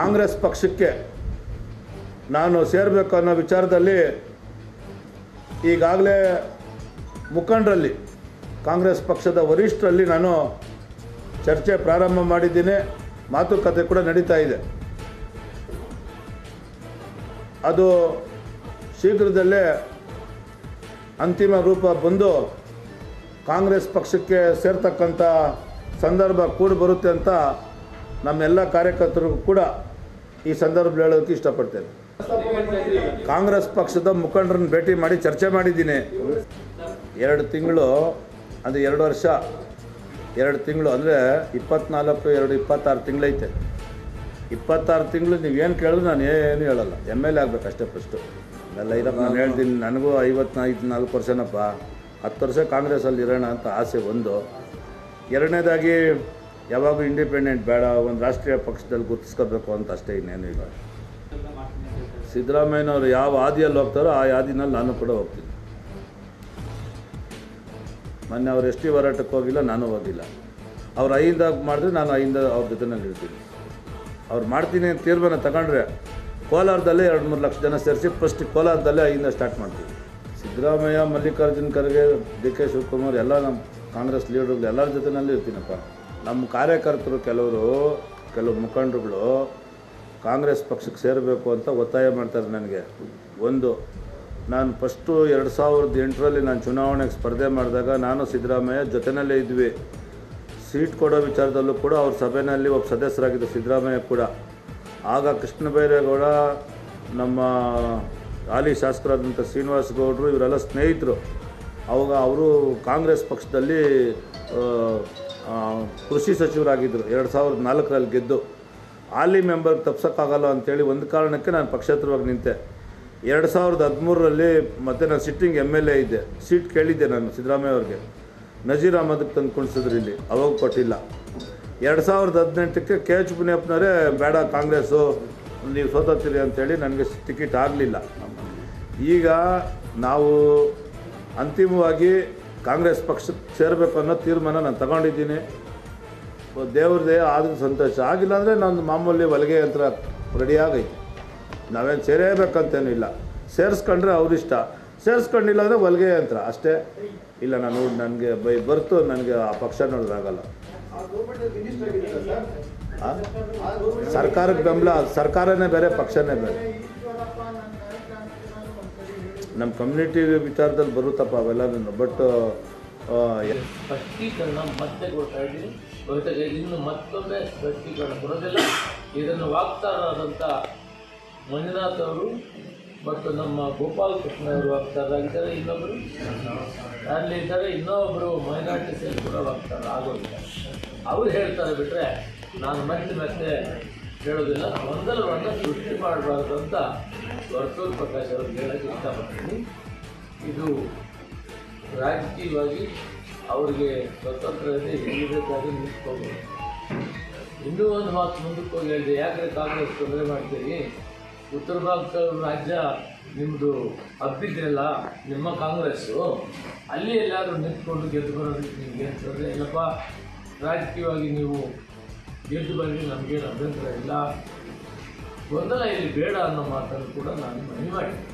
ಕಾಂಗ್ರೆಸ್ ಪಕ್ಷಕ್ಕೆ ನಾನು ಸೇರಬೇಕು ಅನ್ನೋ ವಿಚಾರದಲ್ಲಿ ಈಗಾಗಲೇ ಮುಖಂಡರಲ್ಲಿ ಕಾಂಗ್ರೆಸ್ ಪಕ್ಷದ ವರಿಷ್ಠರಲ್ಲಿ ನಾನು ಚರ್ಚೆ ಪ್ರಾರಂಭ ಮಾಡಿದ್ದೀನಿ ಮಾತುಕತೆ ಕೂಡ ನಡೀತಾ ಇದೆ ಅದು ಶೀಘ್ರದಲ್ಲೇ ಅಂತಿಮ ರೂಪ ಬಂದು ಕಾಂಗ್ರೆಸ್ ಪಕ್ಷಕ್ಕೆ ಸೇರ್ತಕ್ಕಂಥ ಸಂದರ್ಭ ಕೂಡ ಬರುತ್ತೆ ಅಂತ ನಮ್ಮೆಲ್ಲ ಕಾರ್ಯಕರ್ತರಿಗೂ ಕೂಡ ಈ ಸಂದರ್ಭದಲ್ಲಿ ಹೇಳೋದಕ್ಕೆ ಇಷ್ಟಪಡ್ತೇನೆ ಕಾಂಗ್ರೆಸ್ ಪಕ್ಷದ ಮುಖಂಡರನ್ನ ಭೇಟಿ ಮಾಡಿ ಚರ್ಚೆ ಮಾಡಿದ್ದೀನಿ ಎರಡು ತಿಂಗಳು ಅದು ಎರಡು ವರ್ಷ ಎರಡು ತಿಂಗಳು ಅಂದರೆ ಇಪ್ಪತ್ನಾಲ್ಕು ಎರಡು ಇಪ್ಪತ್ತಾರು ತಿಂಗಳೈತೆ ಇಪ್ಪತ್ತಾರು ತಿಂಗಳು ನೀವು ಏನು ಕೇಳಿದ್ರು ನಾನು ಏನು ಹೇಳಲ್ಲ ಎಮ್ ಎಲ್ ಎ ಆಗ್ಬೇಕು ಅಷ್ಟೇ ಫಸ್ಟು ಎಲ್ಲ ಇರಪ್ಪ ನಾನು ಹೇಳ್ತೀನಿ ನನಗೂ ಐವತ್ತೈದು ನಾಲ್ಕು ವರ್ಷನಪ್ಪ ಹತ್ತು ವರ್ಷ ಕಾಂಗ್ರೆಸ್ಸಲ್ಲಿ ಇರೋಣ ಅಂತ ಆಸೆ ಒಂದು ಎರಡನೇದಾಗಿ ಯಾವಾಗೂ ಇಂಡಿಪೆಂಡೆಂಟ್ ಬೇಡ ಒಂದು ರಾಷ್ಟ್ರೀಯ ಪಕ್ಷದಲ್ಲಿ ಗುರುತಿಸ್ಕೋಬೇಕು ಅಂತ ಅಷ್ಟೇ ಇನ್ನೇನು ಇಲ್ಲ ಸಿದ್ದರಾಮಯ್ಯನವರು ಯಾವ ಹಾದಿಯಲ್ಲಿ ಹೋಗ್ತಾರೋ ಆ ಹಾದಿನಲ್ಲಿ ನಾನು ಕೂಡ ಹೋಗ್ತೀನಿ ಮೊನ್ನೆ ಅವ್ರು ಎಸ್ ಟಿ ಹೋರಾಟಕ್ಕೆ ಹೋಗಿಲ್ಲ ನಾನು ಹೋಗಿಲ್ಲ ಅವ್ರು ಐಯಿಂದ ಮಾಡಿದ್ರೆ ನಾನು ಐಯಿಂದ ಅವ್ರ ಜೊತೆನಲ್ಲಿ ಇರ್ತೀನಿ ಅವ್ರು ಮಾಡ್ತೀನಿ ಅಂತ ತೀರ್ಮಾನ ತಗೊಂಡ್ರೆ ಕೋಲಾರದಲ್ಲೇ ಎರಡು ಮೂರು ಲಕ್ಷ ಜನ ಸೇರಿಸಿ ಫಸ್ಟ್ ಕೋಲಾರದಲ್ಲೇ ಐಯಿಂದ ಸ್ಟಾರ್ಟ್ ಮಾಡ್ತೀವಿ ಸಿದ್ದರಾಮಯ್ಯ ಮಲ್ಲಿಕಾರ್ಜುನ್ ಖರ್ಗೆ ಡಿ ಕೆ ಶಿವಕುಮಾರ್ ಎಲ್ಲ ನಮ್ಮ ಕಾಂಗ್ರೆಸ್ ಲೀಡರ್ಗಳು ಎಲ್ಲರ ಜೊತೆನಲ್ಲಿ ಇರ್ತೀನಪ್ಪ ನಮ್ಮ ಕಾರ್ಯಕರ್ತರು ಕೆಲವರು ಕೆಲವು ಮುಖಂಡರುಗಳು ಕಾಂಗ್ರೆಸ್ ಪಕ್ಷಕ್ಕೆ ಸೇರಬೇಕು ಅಂತ ಒತ್ತಾಯ ಮಾಡ್ತಾರೆ ನನಗೆ ಒಂದು ನಾನು ಫಸ್ಟು ಎರಡು ಸಾವಿರದ ಎಂಟರಲ್ಲಿ ನಾನು ಚುನಾವಣೆಗೆ ಸ್ಪರ್ಧೆ ಮಾಡಿದಾಗ ನಾನು ಸಿದ್ದರಾಮಯ್ಯ ಜೊತೆಯಲ್ಲೇ ಇದ್ವಿ ಸೀಟ್ ಕೊಡೋ ವಿಚಾರದಲ್ಲೂ ಕೂಡ ಅವ್ರ ಸಭೆಯಲ್ಲಿ ಒಬ್ಬ ಸದಸ್ಯರಾಗಿದ್ದರು ಸಿದ್ದರಾಮಯ್ಯ ಕೂಡ ಆಗ ಕೃಷ್ಣ ಬೈರೇಗೌಡ ನಮ್ಮ ಹಾಲಿ ಶಾಸಕರಾದಂಥ ಶ್ರೀನಿವಾಸ ಗೌಡರು ಇವರೆಲ್ಲ ಸ್ನೇಹಿತರು ಅವಾಗ ಅವರು ಕಾಂಗ್ರೆಸ್ ಪಕ್ಷದಲ್ಲಿ ಆ, ಆ, ಕೃಷಿ ಸಚಿವರಾಗಿದ್ದರು ಎರಡು ಸಾವಿರದ ನಾಲ್ಕರಲ್ಲಿ ಗೆದ್ದು ಹಾಲಿ ಮೆಂಬರ್ ತಪ್ಸೋಕ್ಕಾಗಲ್ಲ ಅಂತೇಳಿ ಒಂದು ಕಾರಣಕ್ಕೆ ನಾನು ಪಕ್ಷೇತರವಾಗಿ ನಿಂತೆ ಎರಡು ಸಾವಿರದ ಹದಿಮೂರರಲ್ಲಿ ಮತ್ತೆ ನಾನು ಸಿಟ್ಟಿಂಗ್ ಎಮ್ ಎಲ್ ಎ ಇದ್ದೆ ಸೀಟ್ ಕೇಳಿದ್ದೆ ನಾನು ಸಿದ್ದರಾಮಯ್ಯ ಅವ್ರಿಗೆ ನಜೀರ್ ಅಹಮದಕ್ಕೆ ತಂದು ಕುಣಿಸಿದ್ರು ಇಲ್ಲಿ ಅವಾಗ ಕೊಟ್ಟಿಲ್ಲ ಎರಡು ಸಾವಿರದ ಹದಿನೆಂಟಕ್ಕೆ ಕೆ ಎಚ್ ಮುನಿಯಪ್ಪನವರೇ ಬೇಡ ಕಾಂಗ್ರೆಸ್ಸು ನೀವು ಸೋತತ್ತೀರಿ ಅಂತೇಳಿ ನನಗೆ ಟಿಕೆಟ್ ಆಗಲಿಲ್ಲ ಈಗ ನಾವು ಅಂತಿಮವಾಗಿ ಕಾಂಗ್ರೆಸ್ ಪಕ್ಷಕ್ಕೆ ಸೇರಬೇಕು ಅನ್ನೋ ತೀರ್ಮಾನ ನಾನು ತಗೊಂಡಿದ್ದೀನಿ ದೇವ್ರದೇ ಆದ್ರೂ ಸಂತೋಷ ಆಗಿಲ್ಲ ಅಂದರೆ ನಂದು ಮಾಮೂಲಿ ಹೊಲಿಗೆ ಯಂತ್ರ ರೆಡಿಯಾಗೈತೆ ನಾವೇನು ಸೇರೇಬೇಕಂತೇನೂ ಇಲ್ಲ ಸೇರಿಸ್ಕೊಂಡ್ರೆ ಅವ್ರಿಷ್ಟ ಸೇರಿಸ್ಕೊಂಡಿಲ್ಲ ಅಂದರೆ ಹೊಲಿಗೆ ಯಂತ್ರ ಅಷ್ಟೇ ಇಲ್ಲ ನಾನು ನನಗೆ ಬೈ ಬರ್ತು ನನಗೆ ಆ ಪಕ್ಷ ನೋಡೋದಾಗಲ್ಲ ಆ? ಸರ್ಕಾರಕ್ಕೆ ಬೆಂಬಲ ಸರ್ಕಾರನೇ ಬೇರೆ ಪಕ್ಷನೇ ಬೇರೆ ನಮ್ಮ ಕಮ್ಯುನಿಟಿ ವಿಚಾರದಲ್ಲಿ ಬರುತ್ತಪ್ಪ ಅವೆಲ್ಲ ಬಟ್ ಸ್ಪಷ್ಟೀಕರಣ ಮತ್ತೆ ಕೊಡ್ತಾ ಇದ್ದೀನಿ ಬಹುತೇಕ ಇನ್ನು ಮತ್ತೊಮ್ಮೆ ಸ್ಪಷ್ಟೀಕರಣ ಬರೋದಿಲ್ಲ ಇದನ್ನು ವಾಗ್ದಾರರಾದಂಥ ಮಂಜುನಾಥ್ ಅವರು ಮತ್ತು ನಮ್ಮ ಗೋಪಾಲ್ ಕೃಷ್ಣ ಅವರು ವಾಗ್ದಾರರಾಗಿದ್ದಾರೆ ಇನ್ನೊಬ್ಬರು ಅಲ್ಲಿ ಇದ್ದಾರೆ ಇನ್ನೊಬ್ಬರು ಮೈನಾರಿಟಿ ಸೇಲ್ ಕೂಡ ವಾಗ್ದಾರ ಆಗೋದಿಲ್ಲ ಅವರು ಹೇಳ್ತಾರೆ ಬಿಟ್ಟರೆ ನಾನು ಮತ್ತೆ ಮತ್ತೆ ಹೇಳೋದಿಲ್ಲ ಗೊಂದಲವನ್ನು ಸೃಷ್ಟಿ ಮಾಡಬಾರ್ದು ಅಂತ ವರ್ತೂರ್ ಪ್ರಕಾಶ್ ಅವ್ರಿಗೆ ಹೇಳೋಕ್ಕೆ ಇಷ್ಟಪಡ್ತೀನಿ ಇದು ರಾಜಕೀಯವಾಗಿ ಅವರಿಗೆ ಸ್ವತಂತ್ರತೆ ಎಲ್ಲಿ ಬೇಕಾದ್ರೂ ನಿಂತ್ಕೋಬೋದು ಇನ್ನೂ ಒಂದು ಮಾತು ಮುಂದಕ್ಕೆ ಹೋಗಿ ಹೇಳಿದೆ ಯಾಕೆ ಕಾಂಗ್ರೆಸ್ ತೊಂದರೆ ಮಾಡ್ತೀರಿ ಉತ್ತರ ಭಾಗದ ರಾಜ್ಯ ನಿಮ್ಮದು ಹಬ್ಬಿದ್ರಲ್ಲ ನಿಮ್ಮ ಕಾಂಗ್ರೆಸ್ಸು ಅಲ್ಲಿ ಎಲ್ಲಾದರೂ ನಿಂತ್ಕೊಂಡು ಗೆದ್ದು ಬರೋದಕ್ಕೆ ನಿಮಗೆ ತೊಂದರೆ ಇಲ್ಲಪ್ಪ ರಾಜಕೀಯವಾಗಿ ನೀವು ಗೆದ್ದು ಬಂದರೆ ನಮಗೇನು ಅಭ್ಯಂತರ ಇಲ್ಲ ಗೊಂದಲ ಇಲ್ಲಿ ಬೇಡ ಅನ್ನೋ ಮಾತನ್ನು ಕೂಡ ನಾನು ಮನವಿ ಮಾಡಿದ್ದೆ